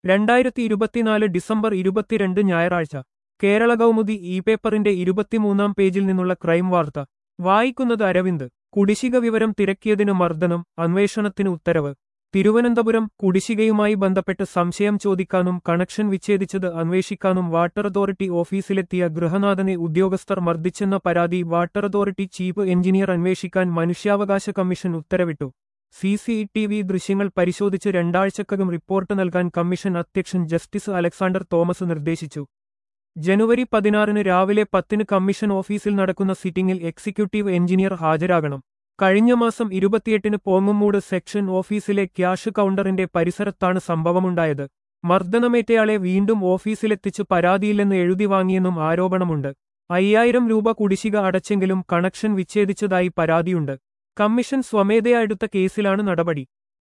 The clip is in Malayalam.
രണ്ടായിരത്തി ഇരുപത്തിനാല് ഡിസംബർ ഇരുപത്തിരണ്ട് ഞായറാഴ്ച കേരള കൗമുദി ഇ പേപ്പറിന്റെ ഇരുപത്തിമൂന്നാം പേജിൽ നിന്നുള്ള ക്രൈം വാർത്ത വായിക്കുന്നത് അരവിന്ദ് കുടിശ്ശിക വിവരം തിരക്കിയതിന് മർദ്ദനം അന്വേഷണത്തിന് ഉത്തരവ് തിരുവനന്തപുരം കുടിശ്ശികയുമായി ബന്ധപ്പെട്ട് സംശയം ചോദിക്കാനും കണക്ഷൻ വിച്ഛേദിച്ചത് അന്വേഷിക്കാനും വാട്ടർ അതോറിറ്റി ഓഫീസിലെത്തിയ ഗൃഹനാഥനെ ഉദ്യോഗസ്ഥർ മർദ്ദിച്ചെന്ന പരാതി വാട്ടർ അതോറിറ്റി ചീഫ് എഞ്ചിനീയർ അന്വേഷിക്കാൻ മനുഷ്യാവകാശ കമ്മീഷൻ ഉത്തരവിട്ടു സി സി ടി വി ദൃശ്യങ്ങൾ പരിശോധിച്ച് രണ്ടാഴ്ചക്കകം റിപ്പോർട്ട് നൽകാൻ കമ്മീഷൻ അധ്യക്ഷൻ ജസ്റ്റിസ് അലക്സാണ്ടർ തോമസ് നിർദ്ദേശിച്ചു ജനുവരി പതിനാറിന് രാവിലെ പത്തിന് കമ്മീഷൻ ഓഫീസിൽ നടക്കുന്ന സിറ്റിംഗിൽ എക്സിക്യൂട്ടീവ് എഞ്ചിനീയർ ഹാജരാകണം കഴിഞ്ഞ മാസം ഇരുപത്തിയെട്ടിന് പോങ്ങുമൂട് സെക്ഷൻ ഓഫീസിലെ ക്യാഷ് കൗണ്ടറിന്റെ പരിസരത്താണ് സംഭവമുണ്ടായത് മർദ്ദനമേറ്റയാളെ വീണ്ടും ഓഫീസിലെത്തിച്ച് പരാതിയില്ലെന്ന് എഴുതി വാങ്ങിയെന്നും ആരോപണമുണ്ട് അയ്യായിരം രൂപ കുടിശ്ശിക അടച്ചെങ്കിലും കണക്ഷൻ വിച്ഛേദിച്ചതായി പരാതിയുണ്ട് കമ്മീഷൻ സ്വമേധയാ എടുത്ത കേസിലാണ് നടപടി